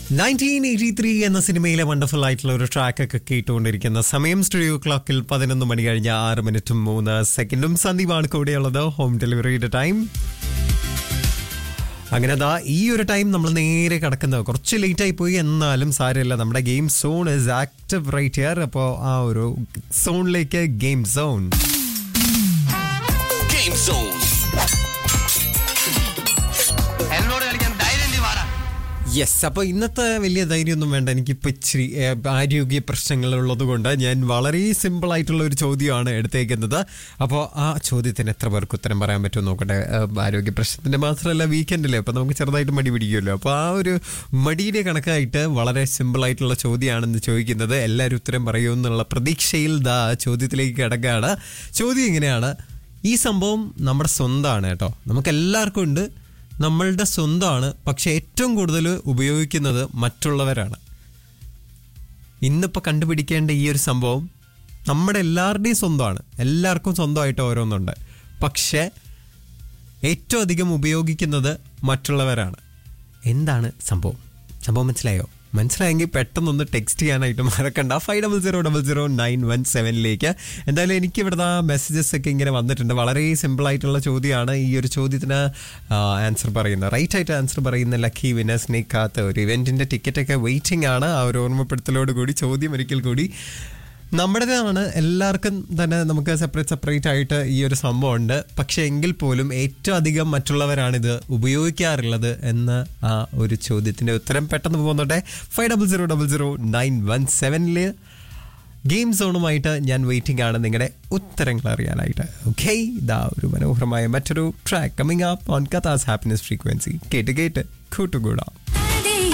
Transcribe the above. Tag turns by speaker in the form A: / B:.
A: Nineteen eighty three എന്ന സിനിമയിലെ wonderful ആയിട്ടുള്ള ഒരു ട്രാക്ക് ഒക്കെ കേട്ടുകൊണ്ടിരിക്കുന്ന സമയം സ്റ്റുഡിയോ ക്ലോക്കിൽ പതിനൊന്ന് മണി കഴിഞ്ഞ ആറ് മിനിറ്റും മൂന്ന് സെക്കൻഡും സന്ദീപാണ് കൂടെയുള്ളത് ഹോം ഡെലിവറിയുടെ ടൈം അങ്ങനെ ദാ ഈ ഒരു ടൈം നമ്മൾ നേരെ കിടക്കുന്നത് കുറച്ച് ലേറ്റ് ആയി പോയി എന്നാലും സാരമില്ല നമ്മുടെ game zone is active right here അപ്പോൾ ആ ഒരു സോണിലേക്ക് ഗെയിം സോൺ
B: Game Zone.
C: എന്നോട് കളിക്കാൻ ധൈര്യം നീ വാടാ
A: യെസ് അപ്പോൾ ഇന്നത്തെ വലിയ ധൈര്യമൊന്നും വേണ്ട എനിക്കിപ്പോൾ ഇച്ചിരി ഏഹ്, ആരോഗ്യ പ്രശ്നങ്ങളുള്ളത് കൊണ്ട് ഞാൻ വളരെ സിമ്പിൾ ആയിട്ടുള്ള ഒരു ചോദ്യമാണ് എടുത്തേക്കുന്നത് അപ്പോൾ ആ ചോദ്യത്തിന് എത്ര പേർക്ക് ഉത്തരം പറയാൻ പറ്റുമോ നോക്കട്ടെ ഏഹ്, ആരോഗ്യ പ്രശ്നത്തിൻ്റെ മാത്രമല്ല വീക്കെൻഡിലെ അപ്പോൾ നമുക്ക് ചെറുതായിട്ട് മടി പിടിക്കുമല്ലോ അപ്പോൾ ആ ഒരു മടിയുടെ കണക്കായിട്ട് വളരെ സിമ്പിൾ ആയിട്ടുള്ള ചോദ്യമാണെന്ന് ചോദിക്കുന്നത് എല്ലാവരും ഉത്തരം പറയുമെന്നുള്ള പ്രതീക്ഷയിൽ ദാ ചോദ്യത്തിലേക്ക് കിടക്കുകയാണ് ചോദ്യം ഇങ്ങനെയാണ് ഈ സംഭവം നമ്മുടെ സ്വന്തമാണ് കേട്ടോ നമുക്ക് എല്ലാവർക്കും ഉണ്ട് നമ്മളുടെ സ്വന്തമാണ് പക്ഷെ ഏറ്റവും കൂടുതൽ ഉപയോഗിക്കുന്നത് മറ്റുള്ളവരാണ് ഇന്നിപ്പോൾ കണ്ടുപിടിക്കേണ്ട ഈ ഒരു സംഭവം നമ്മുടെ എല്ലാവരുടെയും സ്വന്തമാണ് എല്ലാവർക്കും സ്വന്തമായിട്ട് ഓരോന്നുണ്ട് പക്ഷേ ഏറ്റവും അധികം ഉപയോഗിക്കുന്നത് മറ്റുള്ളവരാണ് എന്താണ് സംഭവം സംഭവം മനസ്സിലായോ മനസ്സിലായെങ്കിൽ പെട്ടെന്നൊന്ന് ടെക്സ്റ്റ് ചെയ്യാനായിട്ട് മറക്കണ്ട five double zero double zero nine one സെവനിലേക്ക് എന്തായാലും എനിക്ക് ഇവിടുത്തെ മെസ്സേജസ് ഒക്കെ ഇങ്ങനെ വന്നിട്ടുണ്ട് വളരെ സിമ്പിൾ ആയിട്ടുള്ള ചോദ്യമാണ് ഈ ഒരു ചോദ്യത്തിന് ആൻസർ പറയുന്നത് റൈറ്റ് ആയിട്ട് ആൻസർ പറയുന്ന ലക്കി വിനേഴ്സിനെ കാത്ത് ഒരു ഇവന്റിന്റെ ടിക്കറ്റ് ഒക്കെ വെയിറ്റിംഗ് ആണ് ആ ഒരു ഓർമ്മപ്പെടുത്തലോട് കൂടി ചോദ്യം ഒരിക്കൽ കൂടി നമ്മുടേതാണ് എല്ലാവർക്കും തന്നെ നമുക്ക് സെപ്പറേറ്റ് സെപ്പറേറ്റ് ആയിട്ട് ഈ ഒരു സംഭവം ഉണ്ട് പക്ഷെ എങ്കിൽ പോലും ഏറ്റവും അധികം മറ്റുള്ളവരാണിത് ഉപയോഗിക്കാറുള്ളത് എന്ന ആ ഒരു ചോദ്യത്തിന്റെ ഉത്തരം പെട്ടെന്ന് പോകുന്നുണ്ട് five double zero double zero nine one സെവനില് ഗെയിം സോണുമായിട്ട് ഞാൻ വെയിറ്റിംഗ് ആണ് നിങ്ങളുടെ ഉത്തരങ്ങൾ അറിയാനായിട്ട് ഓക്കെ ഇതാ ഒരു മനോഹരമായ മറ്റൊരു ട്രാക്ക് കമ്മിങ് അപ്പ് ഓൺ കഥാസ് ഹാപ്പിനെസ് ഫ്രീക്വൻസി കേട്ട് കേട്ട് കൂട്ടുകൂടാം